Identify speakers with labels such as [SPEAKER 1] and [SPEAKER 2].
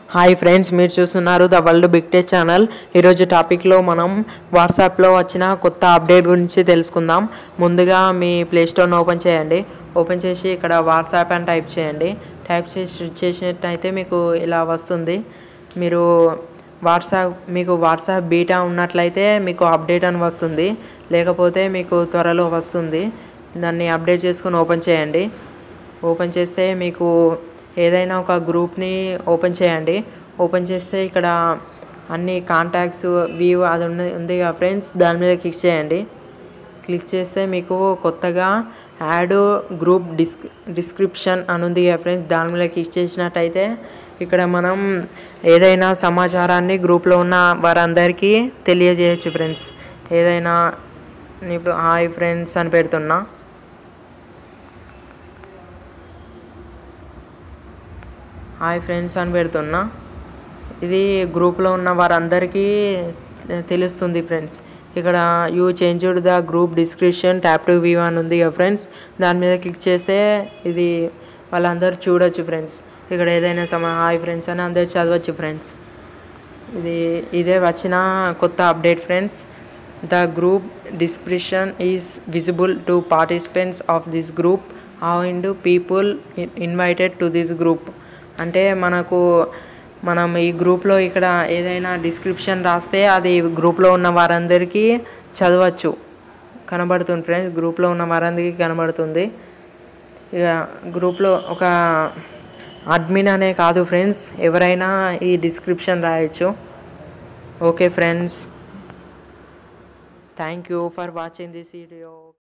[SPEAKER 1] hi friends మీరు చూస్తున్నారు the world big test channel ఈరోజు టాపిక్లో మనం వాట్సాప్లో వచ్చిన కొత్త అప్డేట్ గురించి తెలుసుకుందాం ముందుగా మీ ప్లే స్టోర్ని ఓపెన్ చేయండి ఓపెన్ చేసి ఇక్కడ వాట్సాప్ అని టైప్ చేయండి టైప్ చేసి చేసినట్టయితే మీకు ఇలా వస్తుంది మీరు వాట్సాప్ మీకు వాట్సాప్ బీటా ఉన్నట్లయితే మీకు అప్డేట్ అని వస్తుంది లేకపోతే మీకు త్వరలో వస్తుంది దాన్ని అప్డేట్ చేసుకుని ఓపెన్ చేయండి ఓపెన్ చేస్తే మీకు ఏదైనా ఒక గ్రూప్ని ఓపెన్ చేయండి ఓపెన్ చేస్తే ఇక్కడ అన్ని కాంటాక్ట్స్ వ్యూ అది ఉంది ఉందిగా ఫ్రెండ్స్ దాని మీద క్లిక్ చేయండి క్లిక్ చేస్తే మీకు కొత్తగా యాడ్ గ్రూప్ డిస్క్ డిస్క్రిప్షన్ అని ఉంది కదా ఫ్రెండ్స్ దాని మీద క్లిక్ చేసినట్టయితే ఇక్కడ మనం ఏదైనా సమాచారాన్ని గ్రూప్లో ఉన్న వారందరికీ తెలియజేయచ్చు ఫ్రెండ్స్ ఏదైనా ఇప్పుడు హాయ్ ఫ్రెండ్స్ అని పెడుతున్నా హాయ్ ఫ్రెండ్స్ అని పెడుతున్నా ఇది గ్రూప్లో ఉన్న వారందరికీ తెలుస్తుంది ఫ్రెండ్స్ ఇక్కడ you changed the group description tap to view అని ఉంది కదా ఫ్రెండ్స్ దాని మీద క్లిక్ చేస్తే ఇది వాళ్ళందరూ చూడొచ్చు ఫ్రెండ్స్ ఇక్కడ ఏదైనా సమా హాయ్ ఫ్రెండ్స్ అని అందరు చదవచ్చు ఫ్రెండ్స్ ఇది ఇదే వచ్చిన కొత్త update friends the group description is visible to participants of this group how and people invited to this group అంటే మనకు మనం ఈ గ్రూప్లో ఇక్కడ ఏదైనా డిస్క్రిప్షన్ రాస్తే అది గ్రూప్లో ఉన్న వారందరికీ చదవచ్చు కనబడుతుంది ఫ్రెండ్స్ గ్రూప్లో ఉన్న వారందరికీ కనబడుతుంది ఇక గ్రూప్లో ఒక అడ్మిన్ అనే కాదు ఫ్రెండ్స్ ఎవరైనా ఈ డిస్క్రిప్షన్ రాయొచ్చు okay friends thank you for watching this video